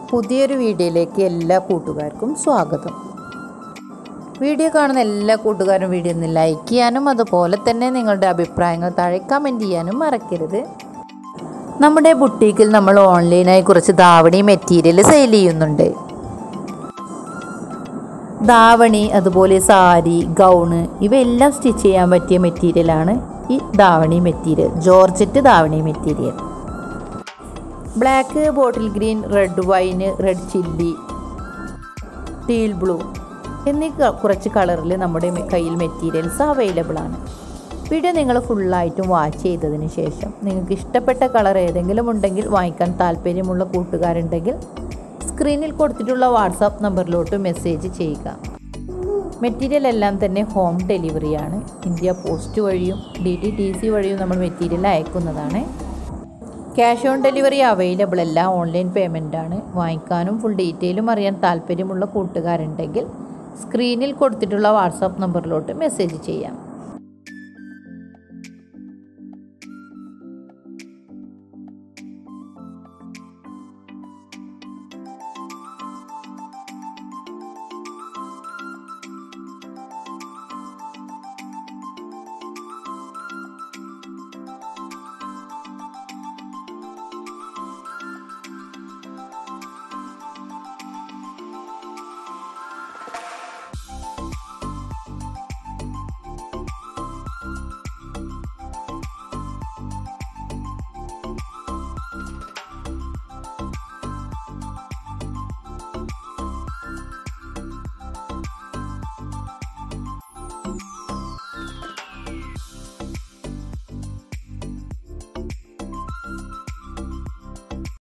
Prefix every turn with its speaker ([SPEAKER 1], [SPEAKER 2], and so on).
[SPEAKER 1] പുതിയൊരു വീഡിയോയിലേക്ക് എല്ലാ കൂട്ടുകാർക്കും സ്വാഗതം വീഡിയോ കാണുന്ന എല്ലാ കൂട്ടുകാരും വീഡിയോ ഒന്ന് ലൈക്ക് ചെയ്യാനും അതുപോലെ തന്നെ നിങ്ങളുടെ അഭിപ്രായങ്ങൾ താഴെ കമൻറ്റ് ചെയ്യാനും മറക്കരുത് നമ്മുടെ ബുട്ടീക്കിൽ നമ്മൾ ഓൺലൈനായി കുറച്ച് ധാവണി മെറ്റീരിയൽ സെയിൽ ചെയ്യുന്നുണ്ട് ധാവണി അതുപോലെ സാരി ഗൗണ് ഇവയെല്ലാം സ്റ്റിച്ച് ചെയ്യാൻ പറ്റിയ മെറ്റീരിയലാണ് ഈ dhavani material georgette dhavani material black bottle green red wine red chilli teal blue എന്നീ ക- കുറച്ച് കളറിൽ നമ്മുടെ മെ- കയ്യിൽ മെറ്റീരിയൽസ് അവൈലബിൾ ആണ് വീഡിയോ നിങ്ങൾ ഫുള്ളായിട്ടും വാച്ച് ചെയ്തതിന് ശേഷം നിങ്ങൾക്ക് ഇഷ്ടപ്പെട്ട കളർ ഏതെങ്കിലും ഉണ്ടെങ്കിൽ വാങ്ങിക്കാൻ താല്പര്യമുള്ള കൂട്ടുകാരുണ്ടെങ്കിൽ സ്ക്രീനിൽ കൊടുത്തിട്ടുള്ള വാട്സാപ്പ് നമ്പറിലോട്ട് മെസ്സേജ് ചെയ്യുക മെറ്റീരിയൽ എല്ലാം തന്നെ ഹോം ഡെലിവറിയാണ് ഇന്ത്യ പോസ്റ്റ് വഴിയും ഡി ടി ടി സി വഴിയും നമ്മൾ മെറ്റീരിയൽ അയക്കുന്നതാണ് ക്യാഷ് ഓൺ ഡെലിവറി അവൈലബിൾ അല്ല ഓൺലൈൻ പേയ്മെൻ്റ് ആണ് വാങ്ങിക്കാനും ഫുൾ ഡീറ്റെയിലും അറിയാൻ താല്പര്യമുള്ള കൂട്ടുകാരുണ്ടെങ്കിൽ സ്ക്രീനിൽ കൊടുത്തിട്ടുള്ള വാട്സാപ്പ് നമ്പറിലോട്ട് മെസ്സേജ് ചെയ്യാം